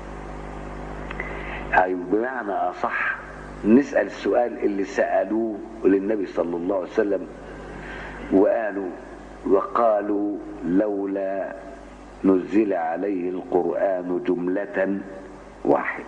أي بمعنى أصح نسأل السؤال اللي سألوه للنبي صلى الله عليه وسلم وقالوا وقالوا لولا نزل عليه القرآن جملة واحدة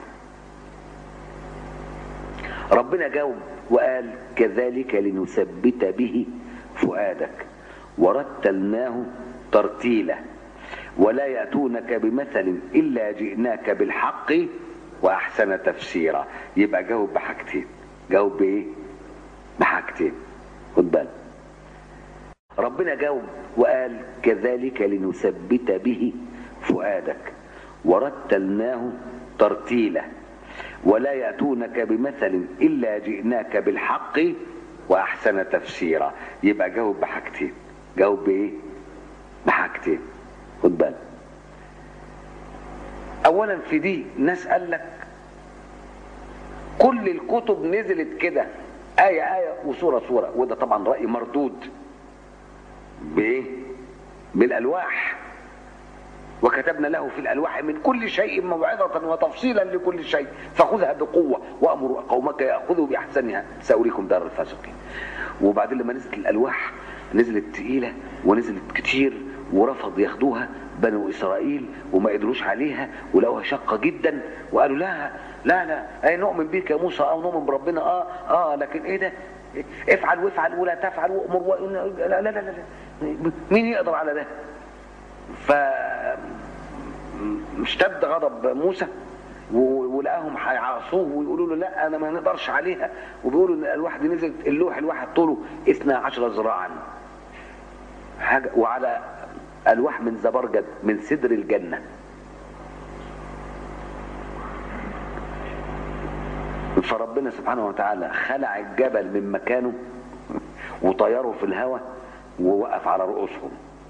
ربنا جاوب وقال كذلك لنثبت به فؤادك ورتلناه ترتيلا ولا يأتونك بمثل إلا جئناك بالحق وأحسن تفسيرا يبقى جاوب بحاجتين جاوب بإيه بحاجتين خد بالك ربنا جاوب وقال كذلك لنثبت به فؤادك ورتلناه ترتيلا ولا يأتونك بمثل إلا جئناك بالحق وأحسن تفسيرا يبقى جاوب بحاجتين جاوب بإيه بحاجتين خد بالك أولا في دي ناس قال لك كل الكتب نزلت كده آية آية وسورة سورة وده طبعا رأي مردود بإيه؟ بالألواح وكتبنا له في الألواح من كل شيء موعظة وتفصيلا لكل شيء فخذها بقوة وأمر قومك يأخذوا بأحسنها سأريكم دار الفاسقين وبعدين لما نزلت الألواح نزلت تقيلة ونزلت كتير ورفض ياخدوها بنو إسرائيل وما قدروش عليها ولقوها شاقة جدا وقالوا لا لا لا أي نؤمن بك يا موسى أو نؤمن بربنا آه آه لكن إيه ده افعل وافعل ولا تفعل وامر و... لا لا لا لا مين يقدر على ده ف اشتد غضب موسى و- ولقاهم هيعاصوه ويقولوا له لا انا ما نقدرش عليها وبيقولوا ان الواحد نزل اللوح الواحد طوله 12 ذراعا حاجه وعلى الواح من زبرجد من سدر الجنه فربنا سبحانه وتعالى خلع الجبل من مكانه وطيره في الهواء ووقف على رؤوسهم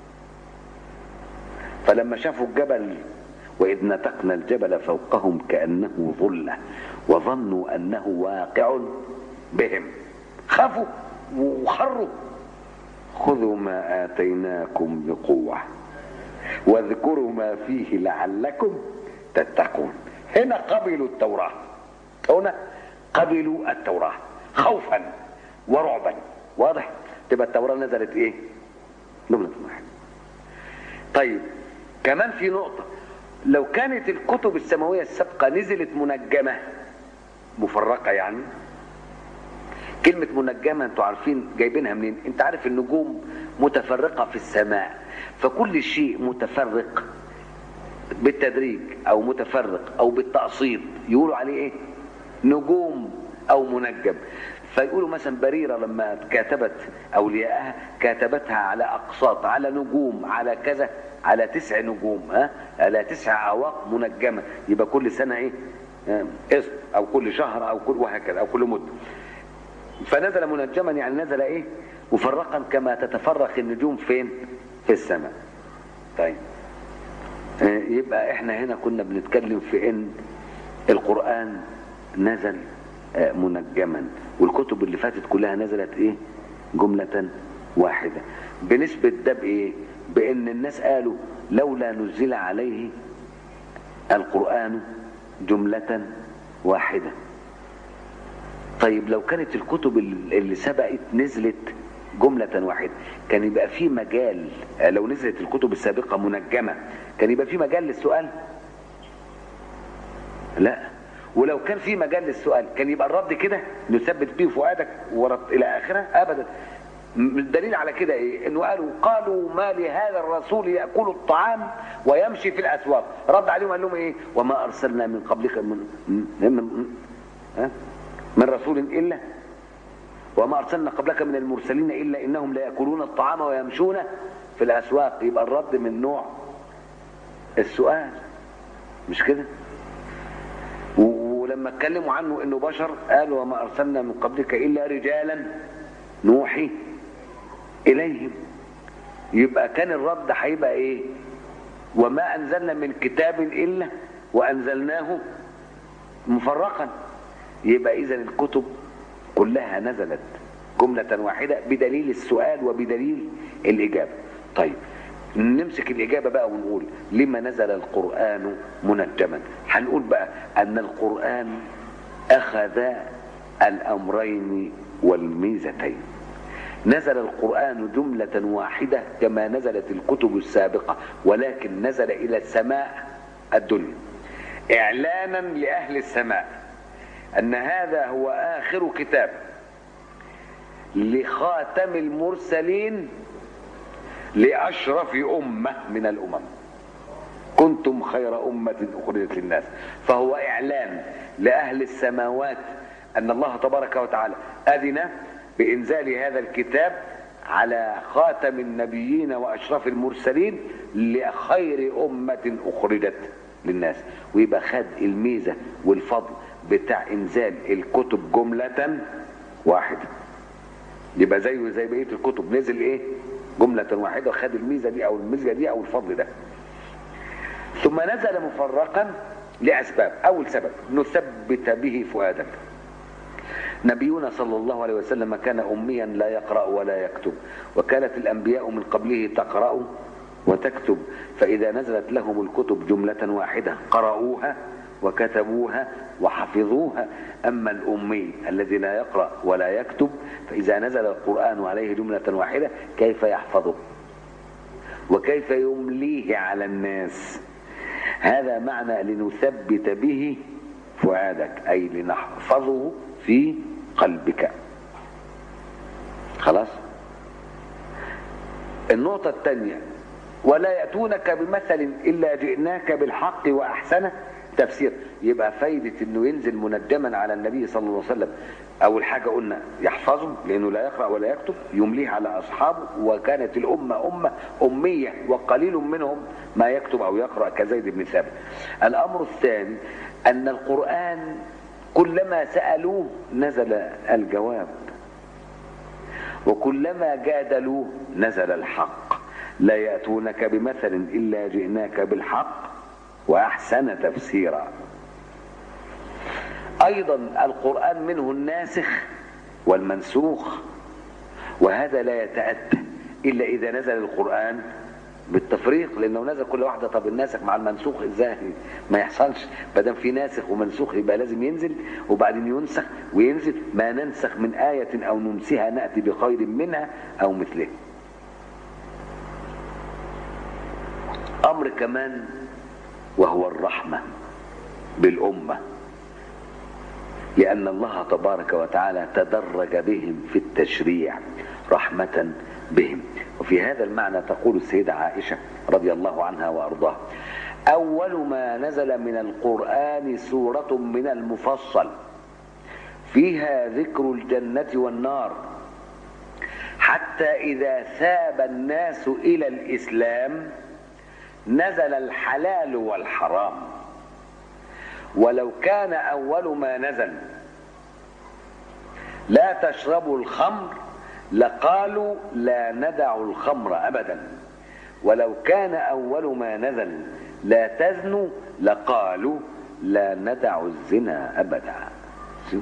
فلما شافوا الجبل وإذ نتقنا الجبل فوقهم كأنه ظلة وظنوا أنه واقع بهم خافوا وخروا خذوا ما آتيناكم بقوة واذكروا ما فيه لعلكم تتقون هنا قبلوا التوراة هنا قبلوا التوراة خوفا ورعبا واضح تبقى التوراة نزلت ايه جملة واحدة طيب كمان في نقطة لو كانت الكتب السماوية السابقة نزلت منجمة مفرقة يعني كلمة منجمة انتوا عارفين جايبينها منين انت عارف النجوم متفرقة في السماء فكل شيء متفرق بالتدريج او متفرق او بالتقسيط يقولوا عليه ايه نجوم او منجم فيقولوا مثلا بريرة لما كاتبت أولياءها كاتبتها على أقساط على نجوم على كذا على تسع نجوم ها على تسع أواق منجمة يبقى كل سنة إيه آه، قسط أو كل شهر أو كل وهكذا أو كل مدة فنزل منجما يعني نزل إيه مفرقا كما تتفرق النجوم فين في السماء طيب آه، يبقى احنا هنا كنا بنتكلم في ان القرآن نزل آه، منجما والكتب اللي فاتت كلها نزلت ايه جملة واحدة بنسبة ده بايه بان الناس قالوا لولا نزل عليه القرآن جملة واحدة طيب لو كانت الكتب اللي سبقت نزلت جملة واحدة كان يبقى في مجال آه، لو نزلت الكتب السابقة منجمة كان يبقى في مجال للسؤال لا ولو كان في مجال للسؤال كان يبقى الرد كده نثبت بيه فؤادك ورد الى اخره ابدا م- الدليل على كده ايه انه قالوا قالوا ما لهذا الرسول ياكل الطعام ويمشي في الاسواق رد عليهم قال لهم ايه وما ارسلنا من قبلك من من, من, ها؟ من رسول الا وما ارسلنا قبلك من المرسلين الا انهم لياكلون الطعام ويمشون في الاسواق يبقى الرد من نوع السؤال مش كده و- ولما اتكلموا عنه انه بشر قالوا وما ارسلنا من قبلك الا رجالا نوحي اليهم يبقى كان الرد هيبقى ايه وما انزلنا من كتاب الا وانزلناه مفرقا يبقى اذا الكتب كلها نزلت جملة واحدة بدليل السؤال وبدليل الإجابة طيب نمسك الإجابة بقى ونقول لما نزل القرآن منجما هنقول بقى أن القرآن أخذ الأمرين والميزتين نزل القرآن جملة واحدة كما نزلت الكتب السابقة ولكن نزل إلى السماء الدنيا إعلانا لأهل السماء أن هذا هو آخر كتاب لخاتم المرسلين لأشرف أمة من الأمم كنتم خير أمة أخرجت للناس فهو إعلان لأهل السماوات أن الله تبارك وتعالى أذن بإنزال هذا الكتاب على خاتم النبيين وأشرف المرسلين لخير أمة أخرجت للناس ويبقى خد الميزة والفضل بتاع إنزال الكتب جملة واحدة يبقى زيه زي بقية الكتب نزل إيه جملة واحدة وخد الميزة دي أو الميزة دي أو الفضل ده ثم نزل مفرقا لأسباب أول سبب نثبت به فؤادك نبينا صلى الله عليه وسلم كان أميا لا يقرأ ولا يكتب وكانت الأنبياء من قبله تقرأ وتكتب فإذا نزلت لهم الكتب جملة واحدة قرأوها وكتبوها وحفظوها أما الأمي الذي لا يقرأ ولا يكتب فإذا نزل القرآن عليه جملة واحدة كيف يحفظه وكيف يمليه على الناس هذا معنى لنثبت به فؤادك أي لنحفظه في قلبك خلاص النقطة الثانية ولا يأتونك بمثل إلا جئناك بالحق وأحسنه تفسير يبقى فايدة انه ينزل منجما على النبي صلى الله عليه وسلم اول حاجة قلنا يحفظه لانه لا يقرأ ولا يكتب يمليه على اصحابه وكانت الامة امة امية وقليل منهم ما يكتب او يقرأ كزيد بن ثابت الامر الثاني ان القرآن كلما سألوه نزل الجواب وكلما جادلوه نزل الحق لا يأتونك بمثل إلا جئناك بالحق وأحسن تفسيرا أيضا القرآن منه الناسخ والمنسوخ وهذا لا يتأتى إلا إذا نزل القرآن بالتفريق لأنه نزل كل واحدة طب الناسخ مع المنسوخ إزاي ما يحصلش بدل في ناسخ ومنسوخ يبقى لازم ينزل وبعدين ينسخ وينزل ما ننسخ من آية أو ننسها نأتي بخير منها أو مثله أمر كمان وهو الرحمة بالأمة لأن الله تبارك وتعالى تدرج بهم في التشريع رحمة بهم وفي هذا المعنى تقول السيدة عائشة رضي الله عنها وأرضاها أول ما نزل من القرآن سورة من المفصل فيها ذكر الجنة والنار حتى إذا ثاب الناس إلى الإسلام نزل الحلال والحرام ولو كان أول ما نزل لا تشربوا الخمر لقالوا لا ندع الخمر أبدا ولو كان أول ما نزل لا تزنوا لقالوا لا ندع الزنا أبدا شوف.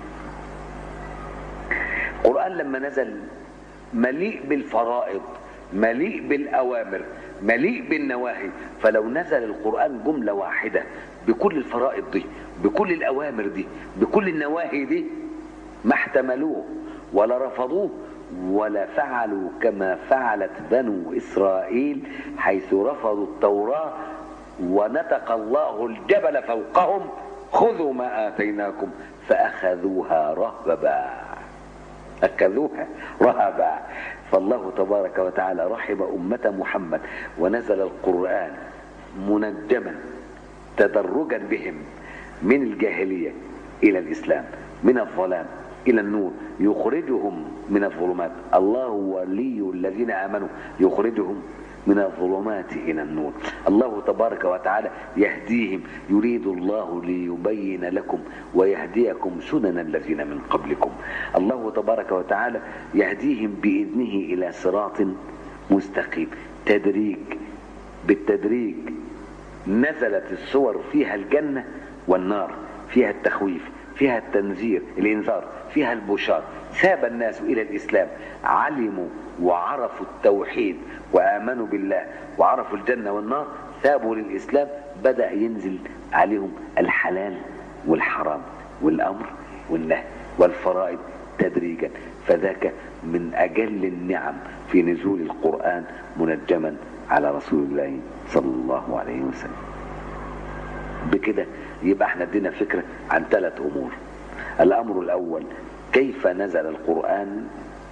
القرآن لما نزل مليء بالفرائض مليء بالأوامر مليء بالنواهي فلو نزل القرآن جملة واحدة بكل الفرائض دي بكل الأوامر دي بكل النواهي دي ما احتملوه ولا رفضوه ولا فعلوا كما فعلت بنو إسرائيل حيث رفضوا التوراة ونطق الله الجبل فوقهم خذوا ما آتيناكم فأخذوها رهبا أكلوها رهبا فالله تبارك وتعالى رحم أمة محمد ونزل القرآن منجما تدرجا بهم من الجاهلية إلى الإسلام من الظلام إلى النور يخرجهم من الظلمات الله ولي الذين آمنوا يخرجهم من الظلمات إلى النور الله تبارك وتعالى يهديهم يريد الله ليبين لكم ويهديكم سنن الذين من قبلكم الله تبارك وتعالى يهديهم بإذنه إلى صراط مستقيم تدريج بالتدريج نزلت الصور فيها الجنة والنار فيها التخويف فيها التنذير الإنذار فيها البشار ثاب الناس إلى الإسلام علموا وعرفوا التوحيد وآمنوا بالله وعرفوا الجنة والنار ثابوا للإسلام بدأ ينزل عليهم الحلال والحرام والأمر والنهي والفرائض تدريجا فذاك من أجل النعم في نزول القرآن منجما على رسول الله صلى الله عليه وسلم بكده يبقى احنا ادينا فكرة عن ثلاث أمور الأمر الأول كيف نزل القرآن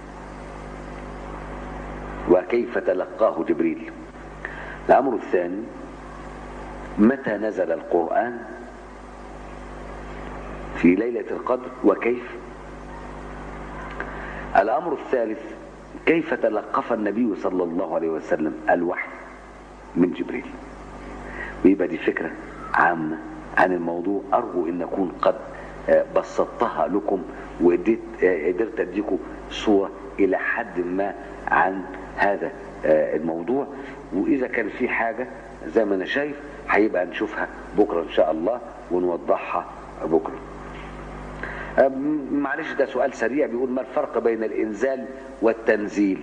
وكيف تلقاه جبريل الأمر الثاني متى نزل القرآن في ليلة القدر وكيف الأمر الثالث كيف تلقف النبي صلى الله عليه وسلم الوحي من جبريل ويبقى دي فكرة عامة عن الموضوع أرجو أن أكون قد بسطتها لكم وقدرت قدرت أديكم صورة إلى حد ما عن هذا الموضوع وإذا كان في حاجة زي ما أنا شايف هيبقى نشوفها بكرة إن شاء الله ونوضحها بكرة معلش ده سؤال سريع بيقول ما الفرق بين الإنزال والتنزيل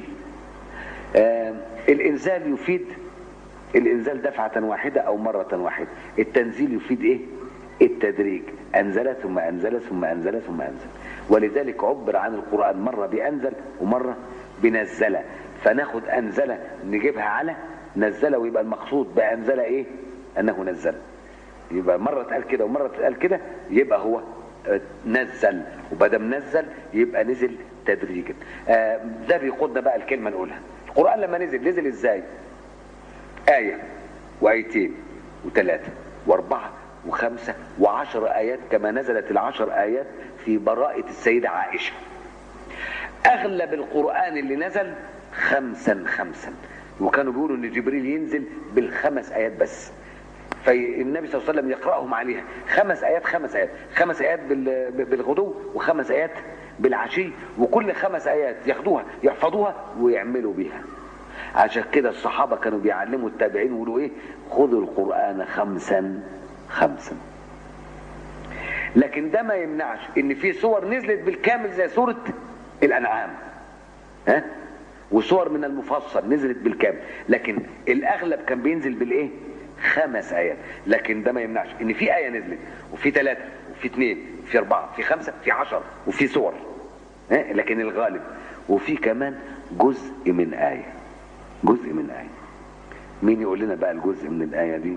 الإنزال يفيد الإنزال دفعة واحدة أو مرة واحدة التنزيل يفيد إيه التدريج أنزل ثم أنزل ثم أنزل ثم أنزل ولذلك عبر عن القرآن مرة بأنزل ومرة بنزل فناخد أنزل نجيبها على نزل ويبقى المقصود بأنزل إيه أنه نزل يبقى مرة تقال كده ومرة تقال كده يبقى هو نزل وبدم نزل يبقى نزل تدريجا آه ده بيقودنا بقى الكلمة نقولها القرآن لما نزل نزل ازاي آية وآيتين وثلاثة وأربعة وخمسة وعشر آيات كما نزلت العشر آيات في براءة السيدة عائشة أغلب القرآن اللي نزل خمسا خمسا وكانوا بيقولوا ان جبريل ينزل بالخمس آيات بس فالنبي صلى الله عليه وسلم يقرأهم عليها خمس آيات خمس آيات خمس آيات بالغدو وخمس آيات بالعشي وكل خمس آيات ياخدوها يحفظوها ويعملوا بيها عشان كده الصحابة كانوا بيعلموا التابعين ويقولوا ايه خذوا القرآن خمسا خمسا لكن ده ما يمنعش ان في صور نزلت بالكامل زي سورة الانعام ها وصور من المفصل نزلت بالكامل لكن الاغلب كان بينزل بالايه خمس ايات لكن ده ما يمنعش ان في ايه نزلت وفي ثلاثه وفي اثنين وفي اربعه في خمسه في عشر وفي صور ها لكن الغالب وفي كمان جزء من ايه جزء من ايه مين يقول لنا بقى الجزء من الايه دي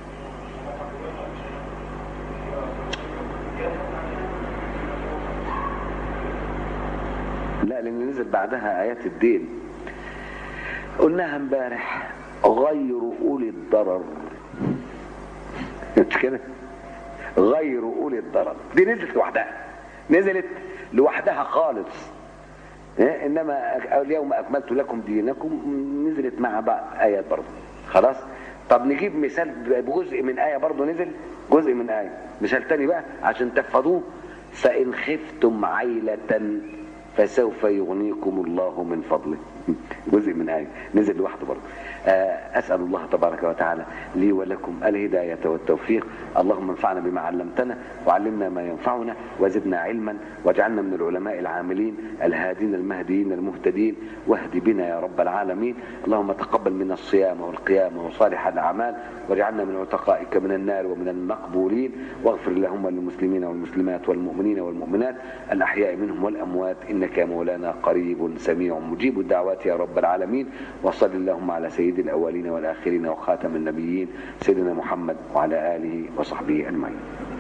لا لان نزل بعدها ايات الدين قلناها امبارح غير اولي الضرر مش كده غير اولي الضرر دي نزلت لوحدها نزلت لوحدها خالص إيه؟ انما أك- اليوم اكملت لكم دينكم نزلت مع بعض ايات برضه خلاص طب نجيب مثال بجزء من ايه برضه نزل جزء من ايه مثال تاني بقى عشان تحفظوه فان خفتم عيله فسوف يغنيكم الله من فضله جزء من آية نزل لوحده برضه آه، أسأل الله تبارك وتعالى لي ولكم الهداية والتوفيق اللهم انفعنا بما علمتنا وعلمنا ما ينفعنا وزدنا علما واجعلنا من العلماء العاملين الهادين المهديين المهتدين واهد بنا يا رب العالمين اللهم تقبل منا الصيام والقيام وصالح الأعمال واجعلنا من عتقائك من النار ومن المقبولين واغفر اللهم للمسلمين والمسلمات والمؤمنين والمؤمنات الأحياء منهم والأموات إنك يا مولانا قريب سميع مجيب الدعوات يا رب العالمين وصل اللهم على سيد الأولين والآخرين وخاتم النبيين سيدنا محمد وعلى آله وصحبه أجمعين